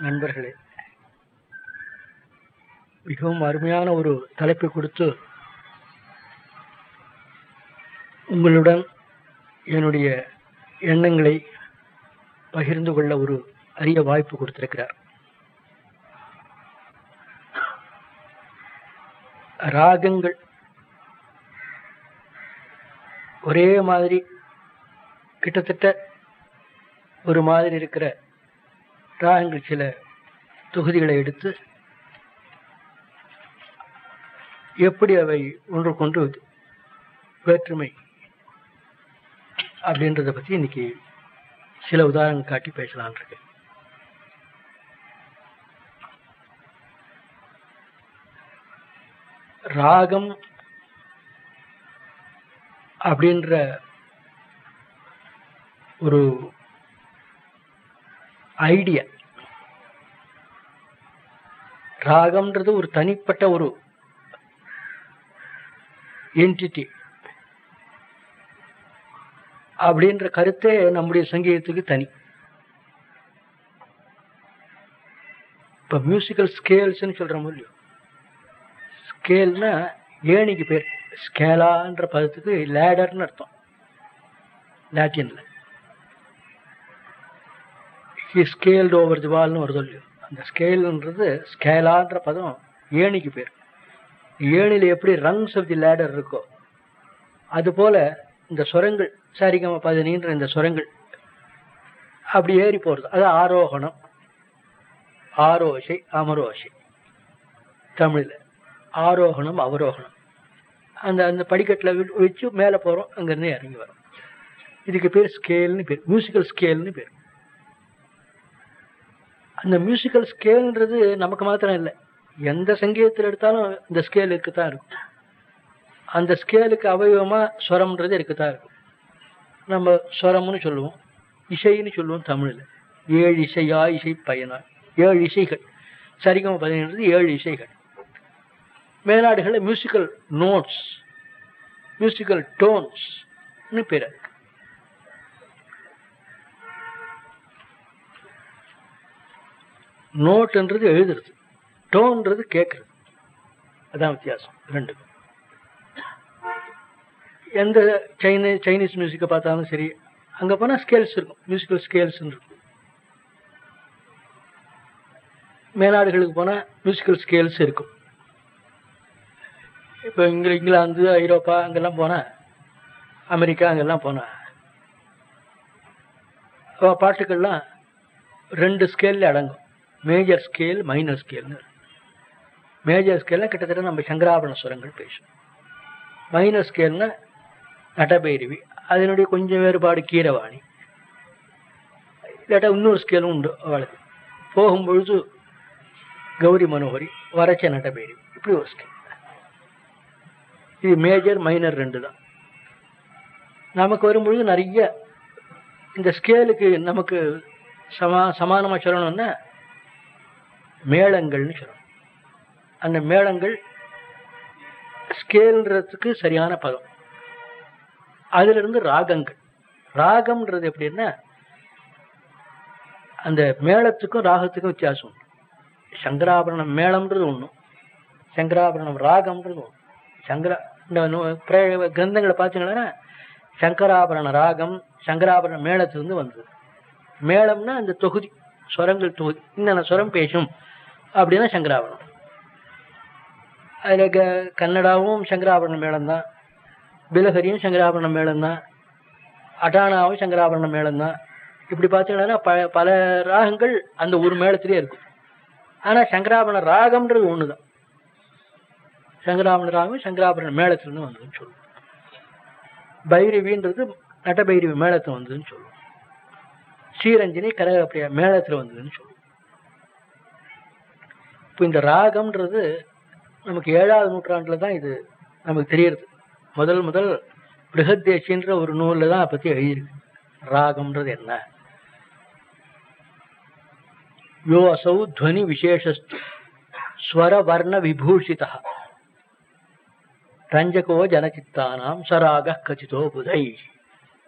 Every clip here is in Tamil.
நண்பர்களே மிகவும் அருமையான ஒரு தலைப்பை கொடுத்து உங்களுடன் என்னுடைய எண்ணங்களை பகிர்ந்து கொள்ள ஒரு அரிய வாய்ப்பு கொடுத்திருக்கிறார் ராகங்கள் ஒரே மாதிரி கிட்டத்தட்ட ஒரு மாதிரி இருக்கிற ராகங்கள் சில தொகுதிகளை எடுத்து எப்படி அவை ஒன்றுக்கொன்று வேற்றுமை அப்படின்றத பத்தி இன்னைக்கு சில உதாரணம் காட்டி பேசலான் இருக்கேன் ராகம் அப்படின்ற ஒரு ஐடியா ராகம்ன்றது ஒரு தனிப்பட்ட ஒரு என்டிட்டி அப்படின்ற கருத்தே நம்முடைய சங்கீதத்துக்கு தனி இப்ப மியூசிக்கல் ஸ்கேல்ஸ்னு சொல்றோம் இல்லையோ ஸ்கேல்னா ஏணிக்கு பேர் ஸ்கேலான்ற பதத்துக்கு லேடர்னு அர்த்தம் லாட்டின்ல ஹி ஸ்கேல்டு ஓவர் தி வால்னு வருது இல்லையோ அந்த ஸ்கேல்ன்றது ஸ்கேலான்ற பதம் ஏணிக்கு பேர் ஏணில எப்படி ரங்ஸ் ஆஃப் தி லேடர் இருக்கோ அது போல இந்த சுரங்கள் சரிகம பதினின்ற இந்த சுரங்கள் அப்படி ஏறி போறது அது ஆரோகணம் ஆரோசை அமரோசை தமிழ்ல ஆரோகணம் அவரோகணம் அந்த அந்த படிக்கட்டில் வச்சு மேலே போகிறோம் அங்கேருந்து இறங்கி வரோம் இதுக்கு பேர் ஸ்கேல்னு பேர் மியூசிக்கல் ஸ்கேல்னு பேர் அந்த மியூசிக்கல் ஸ்கேல்ன்றது நமக்கு மாத்திரம் இல்லை எந்த சங்கீதத்தில் எடுத்தாலும் இந்த ஸ்கேல் இருக்குதான் இருக்கும் அந்த ஸ்கேலுக்கு அவயவமா ஸ்வரம்ன்றது இருக்குதான் இருக்கும் நம்ம ஸ்வரம்னு சொல்லுவோம் இசைன்னு சொல்லுவோம் தமிழில் ஏழு இசையா இசை பயனா ஏழு இசைகள் சரிகம பதினெண்டு ஏழு இசைகள் மேலாடுகளில் மியூசிக்கல் நோட்ஸ் மியூசிக்கல் டோன்ஸ்னு பேர் இருக்கு நோட்ன்றது எழுதுறது டோன்றது கேட்கறது அதான் வித்தியாசம் ரெண்டுக்கும் எந்த சைனீ சைனீஸ் மியூசிக்கை பார்த்தாலும் சரி அங்கே போனால் ஸ்கேல்ஸ் இருக்கும் மியூசிக்கல் ஸ்கேல்ஸ் இருக்கும் மேலாடுகளுக்கு போனால் மியூசிக்கல் ஸ்கேல்ஸ் இருக்கும் இப்போ இங்கே இங்கிலாந்து ஐரோப்பா அங்கெல்லாம் போனால் அமெரிக்கா அங்கெல்லாம் போனால் பாட்டுக்கள்லாம் ரெண்டு ஸ்கேலில் அடங்கும் மேஜர் ஸ்கேல் மைனர் ஸ்கேல்னு மேஜர் ஸ்கேல்னா கிட்டத்தட்ட நம்ம சங்கராபரண சுரங்கள் பேசும் மைனர் ஸ்கேல்னா நடபைரவி அதனுடைய கொஞ்சம் வேறுபாடு கீரவாணி இல்லாட்டா இன்னொரு ஸ்கேலும் உண்டு அவளுக்கு போகும்பொழுது கௌரி மனோகரி வரச்ச நடபைரவி இப்படி ஒரு ஸ்கேல் இது மேஜர் மைனர் ரெண்டு தான் நமக்கு வரும்பொழுது நிறைய இந்த ஸ்கேலுக்கு நமக்கு சமா சமானமாக சொல்லணும்னா மேளங்கள்னு சொல்லணும் அந்த மேளங்கள் ஸ்கேல்ன்றதுக்கு சரியான பதம் அதுல இருந்து ராகங்கள் ராகம்ன்றது எப்படின்னா அந்த மேளத்துக்கும் ராகத்துக்கும் வித்தியாசம் உண்டு சங்கராபரணம் மேளம்ன்றது ஒன்றும் சங்கராபரணம் ராகம்ன்றது ஒன்று சங்கரா இந்த கிரந்தங்களை பார்த்தீங்கன்னா சங்கராபரண ராகம் சங்கராபரண மேளத்திலிருந்து வந்தது மேளம்னா அந்த தொகுதி ஸ்வரங்கள் தொகுதி இன்னென்ன ஸ்வரம் பேசும் அப்படின்னா சங்கராபரணம் அதில் க கன்னடாவும் சங்கராபரண மேளம் தான் பிலஹரியும் சங்கராபரண மேளம் தான் அட்டானாவும் சங்கராபரண மேளம் தான் இப்படி பார்த்தீங்கன்னா ப பல ராகங்கள் அந்த ஒரு மேளத்திலே இருக்கும் ஆனால் சங்கராபரண ராகம்ன்றது ஒன்று தான் சங்கராபரண ராகம் சங்கராபரண மேளத்திலிருந்து வந்ததுன்னு சொல்லுவோம் பைரவின்றது நட்டபைரவி மேளத்தில் வந்ததுன்னு சொல்லுவோம் ஸ்ரீரஞ்சனி கரகப்பிரியா மேளத்தில் வந்ததுன்னு சொல்லுவோம் இப்போ இந்த ராகம்ன்றது நமக்கு ஏழாவது நூற்றாண்டுல தான் இது நமக்கு தெரியறது முதல் முதல் பிருகத்தேசின்ற ஒரு நூலில் தான் அதை பற்றி எழுதியிருக்கு ராகம்ன்றது என்ன யோ அசௌ துவனி விசேஷஸ்து ஸ்வர வர்ண விபூஷிதா ரஞ்சகோ ஜனச்சித்தானாம் சராக கச்சிதோ புதை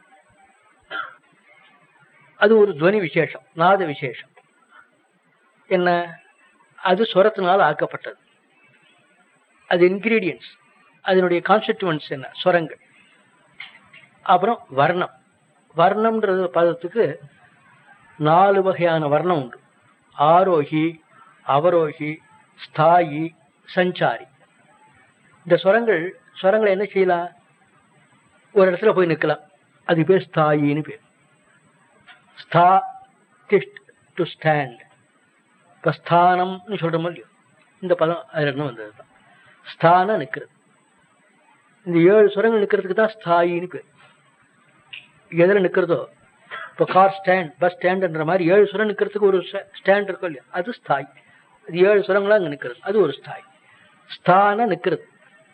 அது ஒரு துவனி விசேஷம் நாத விசேஷம் என்ன அது சுரத்தினால் ஆக்கப்பட்டது அது இன்கிரீடியன்ஸ் அதனுடைய கான்ஸ்டிடியூவன்ஸ் என்ன சுரங்கள் அப்புறம் வர்ணம் வர்ணம்ன்றது பதத்துக்கு நாலு வகையான வர்ணம் உண்டு ஆரோகி அவரோகி ஸ்தாயி சஞ்சாரி இந்த சுரங்கள் சுரங்களை என்ன செய்யலாம் ஒரு இடத்துல போய் நிற்கலாம் அது பேர் ஸ்தாயின்னு பேர் ஸ்தா டு ஸ்டாண்ட் இப்போ ஸ்தானம்னு சொல்கிறோமோ இல்லையோ இந்த பதம் அதிலிருந்து வந்தது தான் ஸ்தானம் நிற்கிறது இந்த ஏழு சுரங்கள் நிற்கிறதுக்கு தான் ஸ்தாயின்னு பேர் எதில் நிற்கிறதோ இப்போ கார் ஸ்டாண்ட் பஸ் ஸ்டாண்டுன்ற மாதிரி ஏழு சுரம் நிற்கிறதுக்கு ஒரு ஸ்டாண்ட் இருக்கும் இல்லையா அது ஸ்தாய் அது ஏழு சுரங்களா அங்கே நிற்கிறது அது ஒரு ஸ்தாய் ஸ்தான நிற்கிறது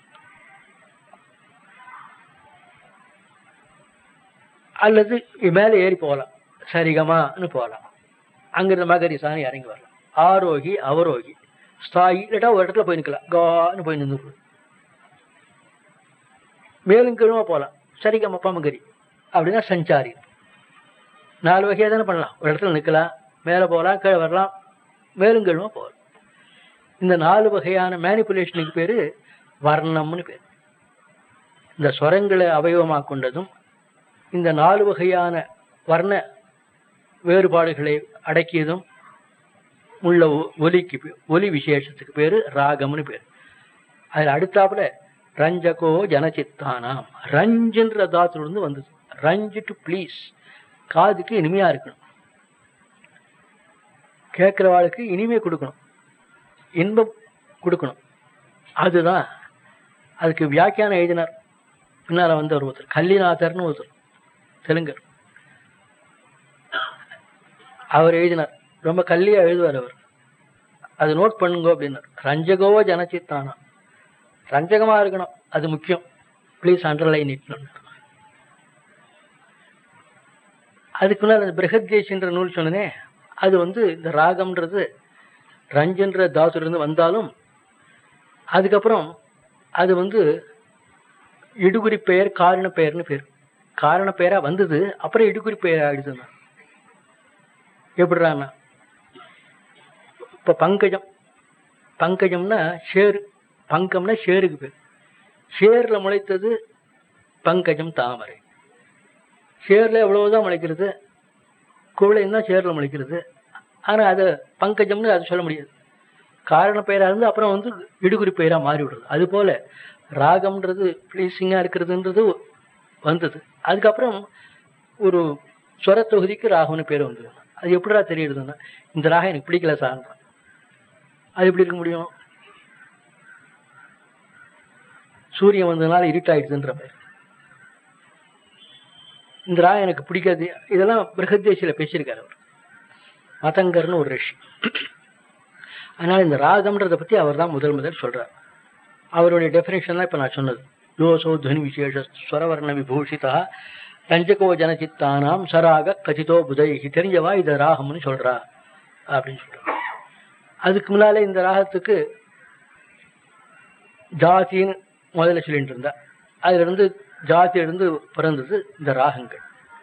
அல்லது மேலே ஏறி போகலாம் சரிகமான்னு போகலாம் அங்கிருந்த மகரி சாணி இறங்கி வரலாம் ஆரோகி அவரோகி ஸ்தாயி இல்லாட்டா ஒரு இடத்துல போய் நிற்கலாம் கான்னு போய் நின்று மேலும் கீழுமா போகலாம் சரிகமா பமகரி அப்படின்னா சஞ்சாரி நாலு வகையாக தானே பண்ணலாம் ஒரு இடத்துல நிற்கலாம் மேலே போகலாம் கீழே வரலாம் மேலும் கீழுமா போகலாம் இந்த நாலு வகையான மேனிப்புலேஷனுக்கு பேர் வர்ணம்னு பேர் இந்த ஸ்வரங்களை அவயவமாக கொண்டதும் இந்த நாலு வகையான வர்ண வேறுபாடுகளை அடக்கியதும் உள்ள ஒ- ஒலிக்கு பே- ஒலி விசேஷத்துக்கு பேரு ராகம்னு பேர் அதில் அடுத்தாப்புல ரஞ்சகோ ஜனசித்தானாம் ரஞ்சுன்ற தாத்துல இருந்து வந்தது ரஞ்சு டு ப்ளீஸ் காதுக்கு இனிமையா இருக்கணும் கேட்கிறவாளுக்கு இனிமை கொடுக்கணும் இன்பம் கொடுக்கணும் அதுதான் அதுக்கு வியாக்கியானம் எழுதினார் பின்னால வந்த ஒரு ஒருத்தர் கல்லிநாதர்னு ஒருத்தர் தெலுங்கர் அவர் எழுதினார் ரொம்ப கல்லியா எழுதுவார் அவர் அது நோட் பண்ணுங்க அப்படின்னார் ரஞ்சகோ ஜனச்சித்தானா ரஞ்சகமா இருக்கணும் அது முக்கியம் ப்ளீஸ் அண்டர்லைன் இட் அதுக்கு முன்னால் அந்த பிரகத்கேஷின்ற நூல் சொன்னனே அது வந்து இந்த ராகம்ன்றது ரஞ்சன்ற தாத்துலேருந்து வந்தாலும் அதுக்கப்புறம் அது வந்து இடுகுறி பெயர் காரண பெயர்னு பேர் காரண பெயரா வந்தது அப்புறம் இடுகுறி பெயர் ஆயிடுதுன்னா எப்படிறான்னா இப்ப பங்கஜம் பங்கஜம்னா ஷேர் பங்கம்னா ஷேருக்கு பேர் ஷேர்ல முளைத்தது பங்கஜம் தாமரை ஷேர்ல எவ்வளவுதான் முளைக்கிறது குவளையும் தான் ஷேர்ல முளைக்கிறது ஆனா அது பங்கஜம்னு அது சொல்ல முடியாது காரண பெயரா இருந்து அப்புறம் வந்து இடுகுறி பெயரா மாறி விடுறது அது போல ராகம்ன்றது ப்ளீஸிங்கா இருக்கிறதுன்றது வந்தது அதுக்கப்புறம் ஒரு ஸ்வர தொகுதிக்கு ராகம்னு பேர் வந்தது அது எப்படிடா தெரியுதுன்னா இந்த ராகம் எனக்கு பிடிக்கல சார்ன்றான் அது எப்படி இருக்க முடியும் சூரியன் வந்ததுனால இருட்டாயிடுதுன்ற மாதிரி இந்த ராகம் எனக்கு பிடிக்காது இதெல்லாம் பிரகதேசியில பேசியிருக்காரு அவர் மதங்கர்னு ஒரு ரிஷி அதனால இந்த ராகம்ன்றத பத்தி அவர் தான் முதல் முதல் சொல்றார் அவருடைய டெஃபினேஷன் தான் இப்ப நான் சொன்னது யோசோ துவனி விசேஷ ஸ்வரவர்ண விபூஷிதா ரஞ்சகோ ஜனசித்தானாம் சராக கதிதோ புதைகி தெரிஞ்சவா இத ராகம்னு சொல்றா அப்படின்னு சொல்றாங்க அதுக்கு முன்னாலே இந்த ராகத்துக்கு ஜாதின்னு முதல்ல சொல்லிட்டு இருந்தா அதுல இருந்து ஜாதி இருந்து பிறந்தது இந்த ராகங்கள்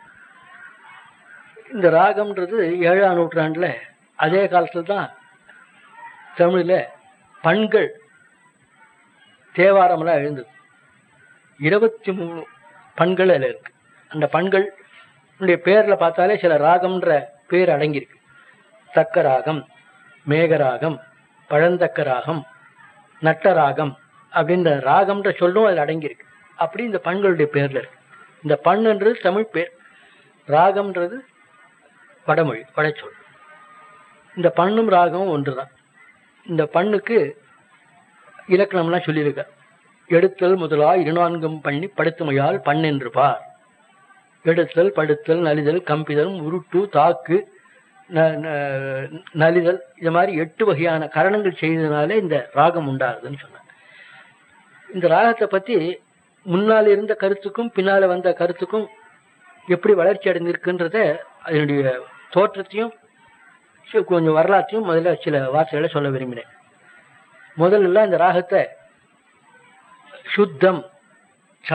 இந்த ராகம்ன்றது ஏழாம் நூற்றாண்டுல அதே காலத்துல தான் தமிழ்ல பண்கள் தேவாரமெல்லாம் எழுந்தது இருபத்தி மூணு பண்கள் அதில் இருக்கு அந்த பண்கள் உடைய பேர்ல பார்த்தாலே சில ராகம்ன்ற பேர் அடங்கியிருக்கு தக்க ராகம் மேகராகம் பழந்தக்க ராகம் நட்ட ராகம் அப்படின்ற ராகம்ன்ற சொல்லும் அதில் அடங்கியிருக்கு அப்படி இந்த பண்களுடைய பேர்ல இருக்கு இந்த பண்ணுன்றது தமிழ் பேர் ராகம்ன்றது வடமொழி வடச்சொல் இந்த பண்ணும் ராகமும் ஒன்றுதான் இந்த பண்ணுக்கு இலக்கணம்லாம் சொல்லியிருக்க எடுத்தல் முதலாய் இருநான்கும் பண்ணி படுத்துமையால் பண் என்று பார் எடுத்தல் படுத்தல் நலிதல் கம்பிதல் உருட்டு தாக்கு ந- ந- நலிதல் இது மாதிரி எட்டு வகையான கரணங்கள் செய்ததுனாலே இந்த ராகம் உண்டாகுதுன்னு சொன்னாங்க இந்த ராகத்தை பத்தி முன்னால் இருந்த கருத்துக்கும் பின்னால வந்த கருத்துக்கும் எப்படி வளர்ச்சி அடைந்திருக்குன்றத அதனுடைய தோற்றத்தையும் சி- கொஞ்சம் வரலாற்றையும் முதல்ல சில வார்த்தைகளை சொல்ல விரும்பினேன் முதல்ல இந்த ராகத்தை சுத்தம்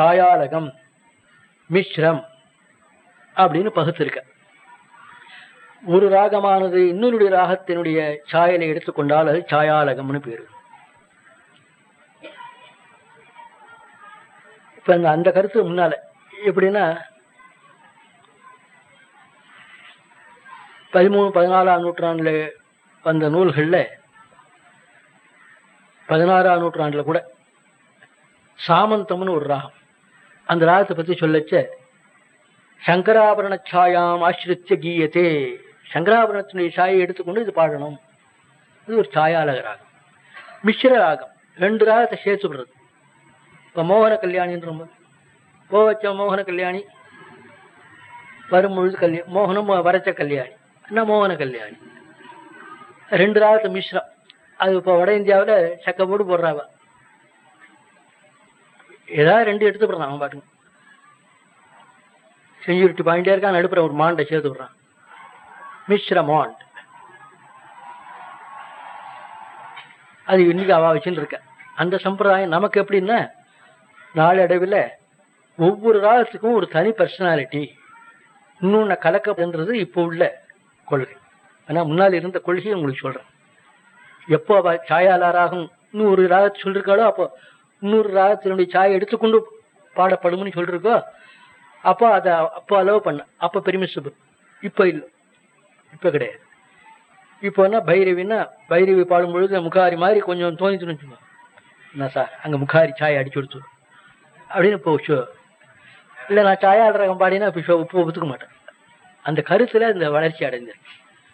சாயாலகம் மிஸ்ரம் அப்படின்னு பகுத்திருக்க ஒரு ராகமானது இன்னொருடைய ராகத்தினுடைய சாயலை எடுத்துக்கொண்டால் அது சாயாலகம்னு பேரு இப்ப அந்த அந்த கருத்து முன்னால எப்படின்னா பதிமூணு பதினாலாம் நூற்றாண்டுல வந்த நூல்கள்ல பதினாறாம் நூற்றாண்டுல கூட சாமந்தம்னு ஒரு ராகம் அந்த ராகத்தை பத்தி சொல்லச்ச சங்கராபரண சாயாம் ஆசிரித்த கீயத்தே சங்கராபரணத்தினுடைய சாயை எடுத்துக்கொண்டு இது பாடணும் இது ஒரு சாயாலக ராகம் மிஸ்ர ராகம் ரெண்டு ராகத்தை சேர்த்து விடுறது இப்ப மோகன கல்யாணின்ற போது போவச்ச மோகன கல்யாணி வரும் பொழுது கல்யாணி மோகனம் வரச்ச கல்யாணி என்ன மோகன கல்யாணி ரெண்டு ராகத்தை மிஸ்ரம் அது இப்போ வட இந்தியாவில் சக்க போட்டு போடுறாவ ஏதாவது ரெண்டு எடுத்து போடுறான் அவன் பாட்டுக்கு செஞ்சுரிட்டி பாயிண்டே இருக்கான் நடுப்புற ஒரு மாண்டை சேர்த்து விடுறான் மிஸ்ர மாண்ட் அது இன்னைக்கு அவ வச்சுன்னு இருக்க அந்த சம்பிரதாயம் நமக்கு எப்படின்னா நாளடைவில் ஒவ்வொரு ராகத்துக்கும் ஒரு தனி பர்சனாலிட்டி இன்னொன்று கலக்கப்படுன்றது இப்போ உள்ள கொள்கை ஆனால் முன்னால் இருந்த கொள்கையை உங்களுக்கு சொல்றேன் எப்போ அவ சாயாலா ராகம் இன்னொரு ராகத்தை சொல்லிருக்காளோ அப்போ இன்னொரு ராகத்தினுடைய சாயை எடுத்துக்கொண்டு பாடப்படும்னு சொல்லிருக்கோ அப்போ அதை அப்போ அலோவ் பண்ண அப்போ பெருமிசபிள் இப்போ இல்லை இப்போ கிடையாது இப்போ என்ன பைரவின்னா பைரவி பாடும் பொழுது முகாரி மாதிரி கொஞ்சம் தோணிச்சுன்னு வச்சுக்கோ என்ன சார் அங்கே முகாரி சாயை அடிச்சு கொடுத்து அப்படின்னு இப்போ ஷோ இல்லை நான் சாயால் ரகம் பாடினா இப்போ ஷோ இப்போ ஒத்துக்க மாட்டேன் அந்த கருத்துல இந்த வளர்ச்சி அடைஞ்சிருக்கு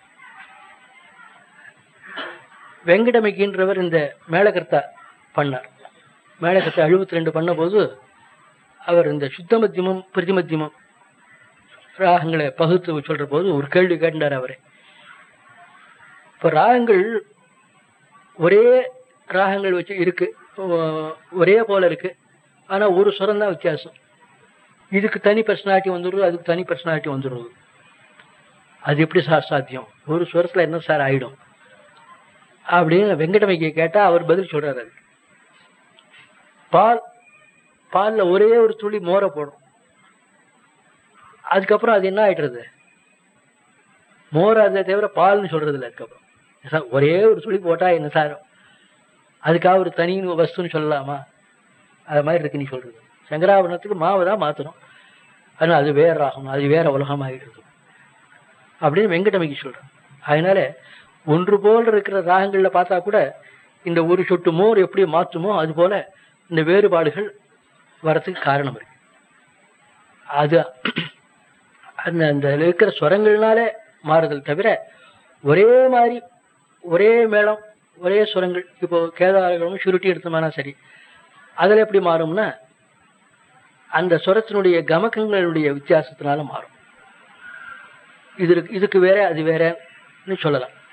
வெங்கடமிக்கின்றவர் இந்த மேலகர்த்தா பண்ணார் மேலகர்த்தா எழுபத்தி ரெண்டு பண்ண போது அவர் இந்த சுத்த மத்தியமும் பிரதிமத்தியமும் ராகங்களை பகுத்து சொல்ற போது ஒரு கேள்வி கேட்டார் அவரை இப்ப ராகங்கள் ஒரே ராகங்கள் வச்சு இருக்கு ஒ- ஒரே போல இருக்கு ஆனா ஒரு சுரம் தான் வித்தியாசம் இதுக்கு தனி பர்சனாலிட்டி வந்துடுது அதுக்கு தனி பர்சனாலிட்டி வந்துடுது அது எப்படி சார் சாத்தியம் ஒரு சுரத்துல என்ன சார் ஆயிடும் அப்படின்னு வெங்கடமைக்கு கேட்டா அவர் பதில் சொல்றாரு அது பால் பால்ல ஒரே ஒரு துளி மோரை போடும் அதுக்கப்புறம் அது என்ன ஆயிடுறது மோர் அதை தவிர பால்னு சொல்றது இல்லை அதுக்கப்புறம் சார் ஒரே ஒரு துளி போட்டா என்ன சார் அதுக்காக ஒரு தனி வஸ்துன்னு சொல்லலாமா அது மாதிரி இருக்கு நீ சொல்றது சங்கராபரணத்துக்கு மாவை தான் மாத்தணும் ஆனா அது வேற ஆகணும் அது வேற உலகம் ஆகிடுறது அப்படின்னு வெங்கடமைக்கு சொல்றேன் அதனால ஒன்று போல் இருக்கிற ராகங்கள்ல பார்த்தா கூட இந்த ஒரு சொட்டு மோர் எப்படி மாற்றுமோ அது போல இந்த வேறுபாடுகள் வரத்துக்கு காரணம் இருக்கு அது அந்த அந்த அதுல இருக்கிற ஸ்வரங்கள்னாலே மாறுதல் தவிர ஒரே மாதிரி ஒரே மேளம் ஒரே சுரங்கள் இப்போ கேதாரங்களும் சுருட்டி எடுத்தோம்னா சரி அதுல எப்படி மாறும்னா அந்த சுரத்தினுடைய கமக்கங்களுடைய வித்தியாசத்தினால மாறும் இது இதுக்கு வேற அது வேறன்னு சொல்லலாம்